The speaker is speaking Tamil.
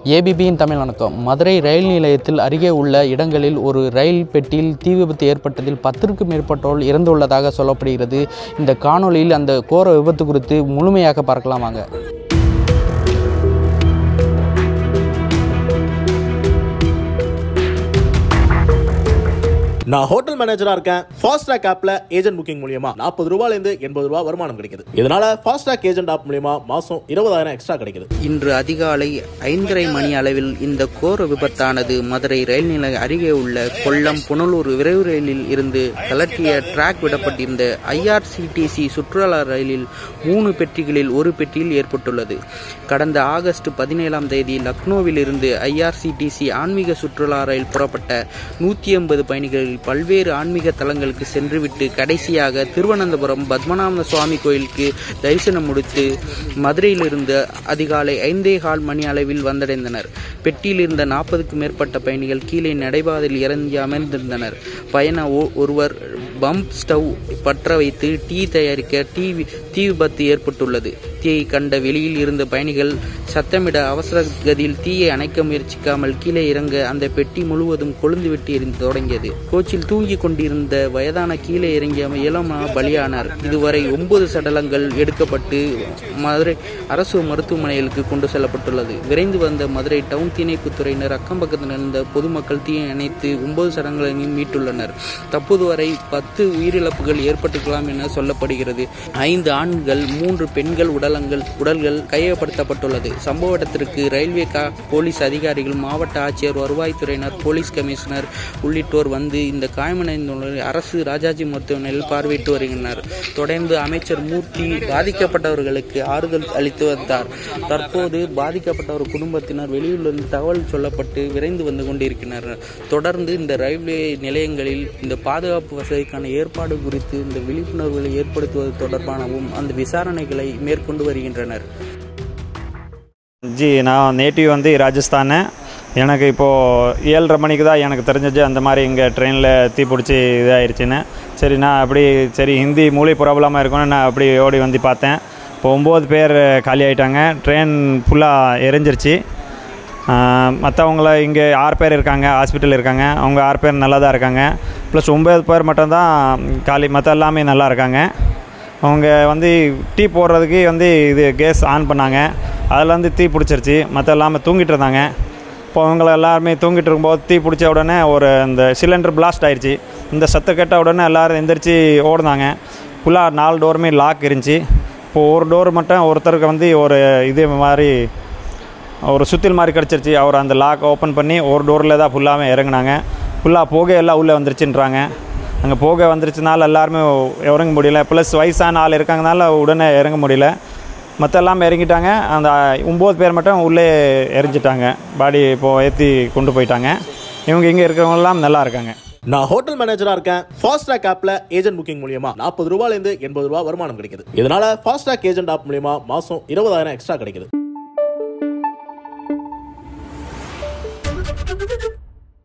ஏபிபியின் தமிழ் வணக்கம் மதுரை ரயில் நிலையத்தில் அருகே உள்ள இடங்களில் ஒரு ரயில் பெட்டியில் தீ விபத்து ஏற்பட்டதில் பத்திற்கும் மேற்பட்டோர் இறந்துள்ளதாக சொல்லப்படுகிறது இந்த காணொளியில் அந்த கோர விபத்து குறித்து முழுமையாக பார்க்கலாம் வாங்க நான் ஹோட்டல் மேனேஜரா இருக்கேன் ஃபாஸ்ட்ராக் ஆப்ல ஏஜென்ட் புக்கிங் மூலியமா நாற்பது ரூபாயில இருந்து எண்பது ரூபாய் வருமானம் கிடைக்குது இதனால ஃபாஸ்ட்ராக் ஏஜென்ட் ஆப் மூலியமா மாசம் இருபதாயிரம் எக்ஸ்ட்ரா கிடைக்குது இன்று அதிகாலை ஐந்தரை மணி அளவில் இந்த கோர விபத்தானது மதுரை ரயில் நிலைய அருகே உள்ள கொல்லம் புனலூர் விரைவு ரயிலில் இருந்து கலட்டிய டிராக் விடப்பட்டிருந்த ஐஆர்சிடிசி சுற்றுலா ரயிலில் மூணு பெட்டிகளில் ஒரு பெட்டியில் ஏற்பட்டுள்ளது கடந்த ஆகஸ்ட் பதினேழாம் தேதி லக்னோவில் இருந்து ஐஆர்சிடிசி ஆன்மீக சுற்றுலா ரயில் புறப்பட்ட நூற்றி ஐம்பது பயணிகளில் பல்வேறு ஆன்மீக தலங்களுக்கு சென்றுவிட்டு கடைசியாக திருவனந்தபுரம் பத்மநாப சுவாமி கோயிலுக்கு தரிசனம் முடித்து மதுரையிலிருந்து அதிகாலை ஐந்தே கால் மணி அளவில் வந்தடைந்தனர் பெட்டியில் இருந்த நாற்பதுக்கும் மேற்பட்ட பயணிகள் கீழே நடைபாதையில் இறங்கி அமர்ந்திருந்தனர் பயண ஒ- ஒருவர் பம்ப் ஸ்டவ் பற்ற வைத்து டீ தயாரிக்க டீ வி- தீ விபத்து ஏற்பட்டுள்ளது தீயை கண்ட வெளியில் இருந்த பயணிகள் சத்தமிட அவசர கதியில் தீயை அணைக்க முயற்சிக்காமல் கீழே இறங்க அந்த பெட்டி முழுவதும் கொழுந்துவிட்டு எரிந்து தொடங்கியது கோச்சில் தூங்கிக் கொண்டிருந்த வயதான கீழே இறங்கிய இளமா பலியானார் இதுவரை ஒன்பது சடலங்கள் எடுக்கப்பட்டு மதுரை அரசு மருத்துவமனைகளுக்கு கொண்டு செல்லப்பட்டுள்ளது விரைந்து வந்த மதுரை டவுன் தீயணைப்புத்துறையினர் அக்கம் பக்கத்தில் இருந்த பொதுமக்கள் தீயை அணைத்து ஒன்பது சடலங்களையும் மீட்டுள்ளனர் தற்போது வரை பத்து உயிரிழப்புகள் ஏற்பட்டிருக்கலாம் என சொல்லப்படுகிறது ஐந்து ஆண்கள் மூன்று பெண்கள் உடலங்கள் உடல்கள் கையகப்படுத்தப்பட்டுள்ளது சம்பவ இடத்திற்கு ரயில்வே கா போலீஸ் அதிகாரிகள் மாவட்ட ஆட்சியர் வருவாய்த்துறையினர் போலீஸ் கமிஷனர் உள்ளிட்டோர் வந்து இந்த காயமடைந்துள்ள அரசு ராஜாஜி மருத்துவமனையில் பார்வையிட்டு வருகின்றனர் தொடர்ந்து அமைச்சர் மூர்த்தி பாதிக்கப்பட்டவர்களுக்கு ஆறுதல் அளித்து வந்தார் தற்போது பாதிக்கப்பட்டவர் குடும்பத்தினர் வெளியூரிலிருந்து தகவல் சொல்லப்பட்டு விரைந்து வந்து கொண்டிருக்கின்றனர் தொடர்ந்து இந்த ரயில்வே நிலையங்களில் இந்த பாதுகாப்பு வசதிக்கான ஏற்பாடு குறித்து இந்த விழிப்புணர்வுகளை ஏற்படுத்துவது தொடர்பானவும் அந்த விசாரணைகளை மேற்கொண்டு வருகின்றனர் ஜி நான் நேட்டிவ் வந்து ராஜஸ்தான் எனக்கு இப்போது ஏழரை மணிக்கு தான் எனக்கு தெரிஞ்சிச்சு அந்த மாதிரி இங்கே ட்ரெயினில் தீ பிடிச்சி இதாயிருச்சுன்னு சரி நான் அப்படி சரி ஹிந்தி மூளை ப்ராப்ளமாக இருக்கும்னு நான் அப்படி ஓடி வந்து பார்த்தேன் இப்போ ஒம்பது பேர் காலி ஆயிட்டாங்க ட்ரெயின் ஃபுல்லாக எரிஞ்சிருச்சு மற்றவங்கள இங்கே ஆறு பேர் இருக்காங்க ஹாஸ்பிட்டல் இருக்காங்க அவங்க ஆறு பேர் நல்லா தான் இருக்காங்க ப்ளஸ் ஒம்பது பேர் மட்டும்தான் காலி மற்ற எல்லாமே நல்லா இருக்காங்க அவங்க வந்து டீ போடுறதுக்கு வந்து இது கேஸ் ஆன் பண்ணாங்க அதில் வந்து தீ பிடிச்சிருச்சு மற்ற எல்லாமே தூங்கிட்டு இருந்தாங்க இப்போ அவங்கள எல்லாருமே தூங்கிட்டு இருக்கும்போது தீ பிடிச்ச உடனே ஒரு இந்த சிலிண்டர் பிளாஸ்ட் ஆயிடுச்சு இந்த சத்தம் கேட்ட உடனே எல்லோரும் எந்திரிச்சு ஓடுனாங்க ஃபுல்லாக நாலு டோருமே லாக் இருந்துச்சு இப்போ ஒரு டோர் மட்டும் ஒருத்தருக்கு வந்து ஒரு இது மாதிரி ஒரு சுத்தில் மாதிரி கிடச்சிருச்சு அவர் அந்த லாக் ஓப்பன் பண்ணி ஒரு டோரில் தான் ஃபுல்லாகவே இறங்குனாங்க ஃபுல்லாக போக எல்லாம் உள்ளே வந்துருச்சுன்றாங்க அங்கே போக வந்துருச்சுனால எல்லாருமே இறங்க முடியல ப்ளஸ் வயசான ஆள் இருக்காங்கனால உடனே இறங்க முடியல மற்ற எல்லாம் இறங்கிட்டாங்க அந்த ஒம்பது பேர் மட்டும் உள்ளே எரிஞ்சிட்டாங்க பாடி இப்போது ஏற்றி கொண்டு போயிட்டாங்க இவங்க இங்கே இருக்கிறவங்கலாம் நல்லா இருக்காங்க நான் ஹோட்டல் மேனேஜரா இருக்கேன் ஃபாஸ்ட்ராக் ஆப்ல ஏஜென்ட் புக்கிங் மூலியமா நாற்பது ரூபாயில இருந்து எண்பது ரூபாய் வருமானம் கிடைக்குது இதனால ஃபாஸ்ட்ராக் ஏஜென்ட் ஆப் மூலியமா மாசம் இருபதாயிரம் எக்ஸ்ட்ரா கிடைக்குது